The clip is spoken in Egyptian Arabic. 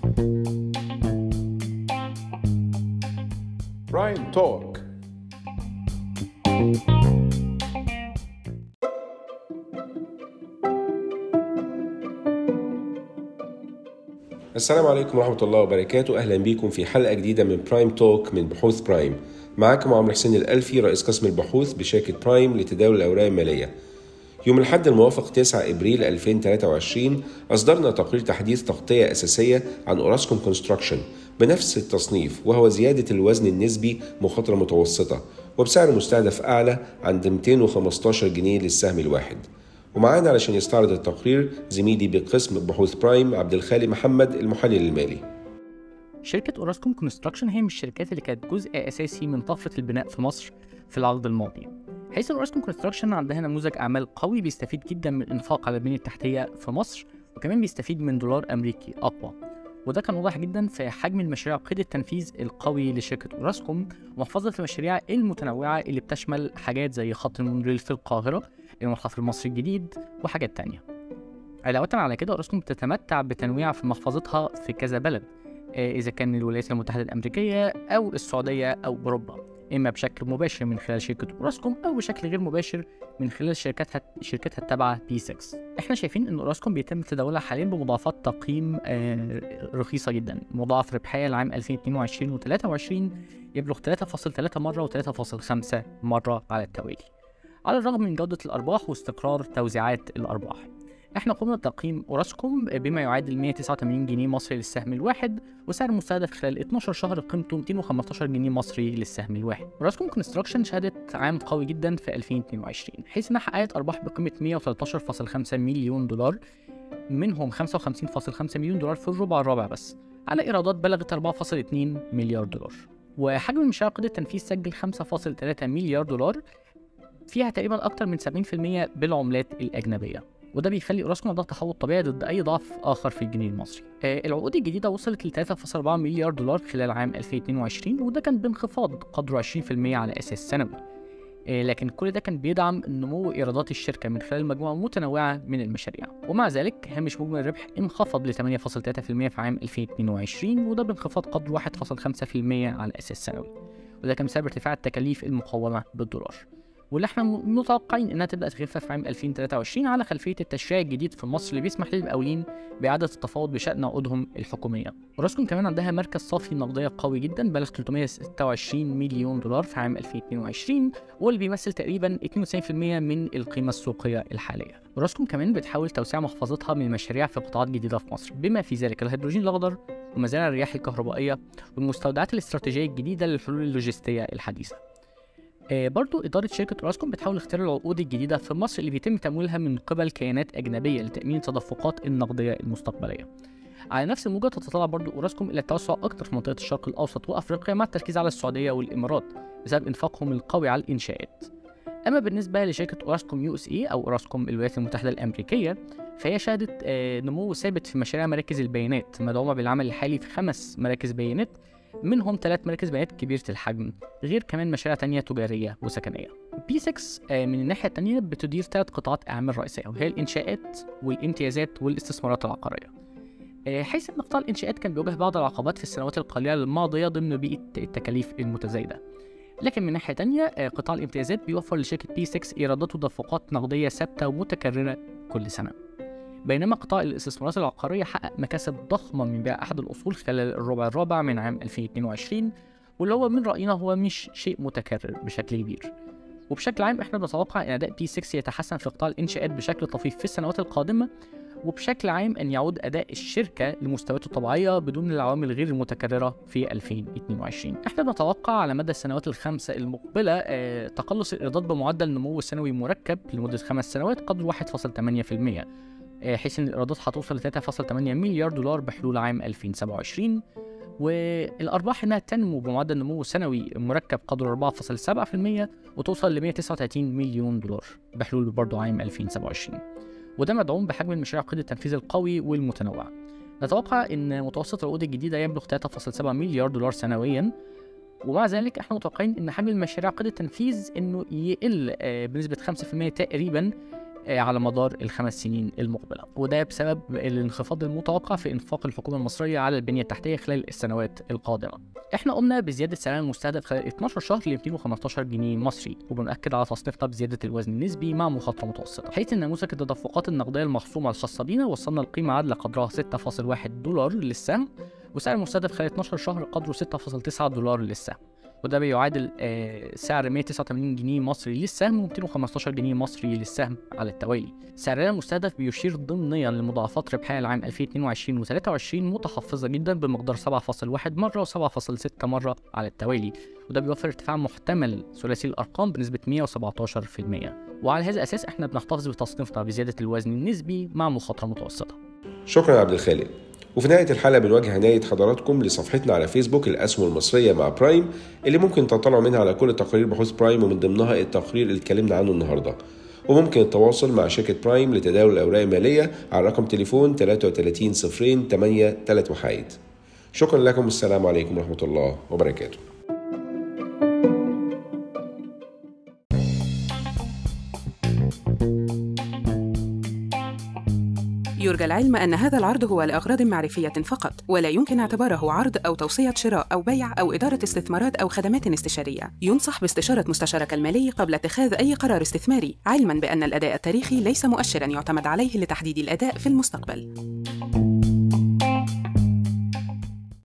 برايم توك السلام عليكم ورحمة الله وبركاته أهلا بكم في حلقة جديدة من برايم توك من بحوث برايم معاكم عمرو حسين الألفي رئيس قسم البحوث بشركة برايم لتداول الأوراق المالية يوم الأحد الموافق 9 إبريل 2023 أصدرنا تقرير تحديث تغطية أساسية عن أوراسكوم كونستراكشن بنفس التصنيف وهو زيادة الوزن النسبي مخاطرة متوسطة وبسعر مستهدف أعلى عند 215 جنيه للسهم الواحد ومعانا علشان يستعرض التقرير زميلي بقسم بحوث برايم عبد الخالق محمد المحلل المالي شركة أوراسكوم كونستراكشن هي من الشركات اللي كانت جزء أساسي من طفرة البناء في مصر في العقد الماضي حيث أوراسكوم كونستراكشن عندها نموذج أعمال قوي بيستفيد جدا من الإنفاق على البنية التحتية في مصر وكمان بيستفيد من دولار أمريكي أقوى وده كان واضح جدا في حجم المشاريع قيد التنفيذ القوي لشركة أوراسكوم ومحفظة المشاريع المتنوعة اللي بتشمل حاجات زي خط المونوريل في القاهرة المتحف المصري الجديد وحاجات تانية علاوة على كده أوراسكوم بتتمتع بتنويع في محفظتها في كذا بلد آه، إذا كان الولايات المتحدة الأمريكية أو السعودية أو أوروبا إما بشكل مباشر من خلال شركة أوراسكوم أو بشكل غير مباشر من خلال شركاتها شركتها التابعة بي 6 إحنا شايفين إن أوراسكوم بيتم تداولها حاليا بمضاعفات تقييم آه، رخيصة جدا مضاعف ربحية لعام 2022 و 23 يبلغ 3.3 مرة و 3.5 مرة على التوالي على الرغم من جودة الأرباح واستقرار توزيعات الأرباح احنا قمنا بتقييم اوراسكوم بما يعادل 189 جنيه مصري للسهم الواحد وسعر مستهدف خلال 12 شهر قيمته 215 جنيه مصري للسهم الواحد. اوراسكوم كونستراكشن شهدت عام قوي جدا في 2022 حيث انها حققت ارباح بقيمه 113.5 مليون دولار منهم 55.5 مليون دولار في الربع الرابع بس على ايرادات بلغت 4.2 مليار دولار. وحجم المشاريع قيد التنفيذ سجل 5.3 مليار دولار فيها تقريبا اكتر من 70% بالعملات الاجنبيه. وده بيخلي اوراسكوم عندها تحول طبيعي ضد اي ضعف اخر في الجنيه المصري. آه العقود الجديده وصلت ل 3.4 مليار دولار خلال عام 2022 وده كان بانخفاض قدره 20% على اساس سنوي. آه لكن كل ده كان بيدعم نمو ايرادات الشركه من خلال مجموعه متنوعه من المشاريع ومع ذلك هامش مجمل الربح انخفض ل 8.3% في عام 2022 وده بانخفاض قدر 1.5% على اساس سنوي وده كان بسبب ارتفاع التكاليف المقومه بالدولار واللي احنا م- متوقعين انها تبدا تخف في عام 2023 على خلفيه التشريع الجديد في مصر اللي بيسمح للمقاولين باعاده التفاوض بشان عقودهم الحكوميه. اوراسكوم كمان عندها مركز صافي نقديه قوي جدا بلغ 326 مليون دولار في عام 2022 واللي بيمثل تقريبا 92% من القيمه السوقيه الحاليه. اوراسكوم كمان بتحاول توسيع محفظتها من المشاريع في قطاعات جديده في مصر بما في ذلك الهيدروجين الاخضر ومزارع الرياح الكهربائيه والمستودعات الاستراتيجيه الجديده للحلول اللوجستيه الحديثه. آه، برضو إدارة شركة أوراسكوم بتحاول اختيار العقود الجديدة في مصر اللي بيتم تمويلها من قبل كيانات أجنبية لتأمين التدفقات النقدية المستقبلية. على نفس الموجة تتطلع برضو أوراسكوم إلى التوسع أكثر في منطقة الشرق الأوسط وأفريقيا مع التركيز على السعودية والإمارات بسبب إنفاقهم القوي على الإنشاءات. أما بالنسبة لشركة أوراسكوم يو اس اي أو أوراسكوم الولايات المتحدة الأمريكية فهي شهدت آه، نمو ثابت في مشاريع مراكز البيانات مدعومة بالعمل الحالي في خمس مراكز بيانات منهم ثلاث مراكز بيانات كبيرة الحجم غير كمان مشاريع تانية تجارية وسكنية. بي 6 آه، من الناحية التانية بتدير ثلاث قطاعات أعمال رئيسية وهي الإنشاءات والامتيازات والاستثمارات العقارية. آه، حيث أن قطاع الإنشاءات كان بيواجه بعض العقبات في السنوات القليلة الماضية ضمن بيئة التكاليف المتزايدة. لكن من ناحية تانية آه، قطاع الامتيازات بيوفر لشركة بي 6 إيرادات وتدفقات نقدية ثابتة ومتكررة كل سنة. بينما قطاع الاستثمارات العقارية حقق مكاسب ضخمة من بيع أحد الأصول خلال الربع الرابع من عام 2022 واللي هو من رأينا هو مش شيء متكرر بشكل كبير وبشكل عام احنا بنتوقع ان اداء بي 6 يتحسن في قطاع الانشاءات بشكل طفيف في السنوات القادمه وبشكل عام ان يعود اداء الشركه لمستوياته الطبيعيه بدون العوامل غير المتكرره في 2022 احنا بنتوقع على مدى السنوات الخمسه المقبله آه، تقلص الايرادات بمعدل نمو سنوي مركب لمده خمس سنوات قدر 1.8% آه، حيث ان الايرادات هتوصل ل 3.8 مليار دولار بحلول عام 2027 والارباح انها تنمو بمعدل نمو سنوي مركب قدره 4.7% وتوصل ل 139 مليون دولار بحلول برضه عام 2027 وده مدعوم بحجم المشاريع قيد التنفيذ القوي والمتنوع نتوقع ان متوسط العقود الجديده يبلغ 3.7 مليار دولار سنويا ومع ذلك احنا متوقعين ان حجم المشاريع قيد التنفيذ انه يقل آه، بنسبه 5% تقريبا آه، على مدار الخمس سنين المقبلة وده بسبب الانخفاض المتوقع في إنفاق الحكومة المصرية على البنية التحتية خلال السنوات القادمة احنا قمنا بزيادة السعر المستهدف خلال 12 شهر ل 215 جنيه مصري وبنأكد على تصنيفنا بزيادة الوزن النسبي مع مخاطرة متوسطة حيث ان نموذج التدفقات النقدية المخصومة الخاصة بينا وصلنا لقيمة عادلة قدرها 6.1 دولار للسهم وسعر المستهدف خلال 12 شهر قدره 6.9 دولار للسهم وده بيعادل آه، سعر 189 جنيه مصري للسهم و215 جنيه مصري للسهم على التوالي سعرنا المستهدف بيشير ضمنيا لمضاعفات ربحية العام 2022 و 23 متحفظة جدا بمقدار 7.1 مرة و7.6 مرة على التوالي وده بيوفر ارتفاع محتمل ثلاثي الأرقام بنسبة 117% وعلى هذا الأساس احنا بنحتفظ بتصنيفنا بزيادة الوزن النسبي مع مخاطرة متوسطة شكرا يا عبد الخالق وفي نهاية الحلقة بنوجه عناية حضراتكم لصفحتنا على فيسبوك الأسهم المصرية مع برايم اللي ممكن تطلعوا منها على كل تقارير بحوث برايم ومن ضمنها التقرير اللي اتكلمنا عنه النهارده وممكن التواصل مع شركة برايم لتداول الأوراق المالية على رقم تليفون 33 صفرين 8 3 وحايد شكرا لكم والسلام عليكم ورحمة الله وبركاته يرجى العلم أن هذا العرض هو لأغراض معرفية فقط، ولا يمكن اعتباره عرض أو توصية شراء أو بيع أو إدارة استثمارات أو خدمات استشارية. ينصح باستشارة مستشارك المالي قبل اتخاذ أي قرار استثماري، علماً بأن الأداء التاريخي ليس مؤشراً يعتمد عليه لتحديد الأداء في المستقبل.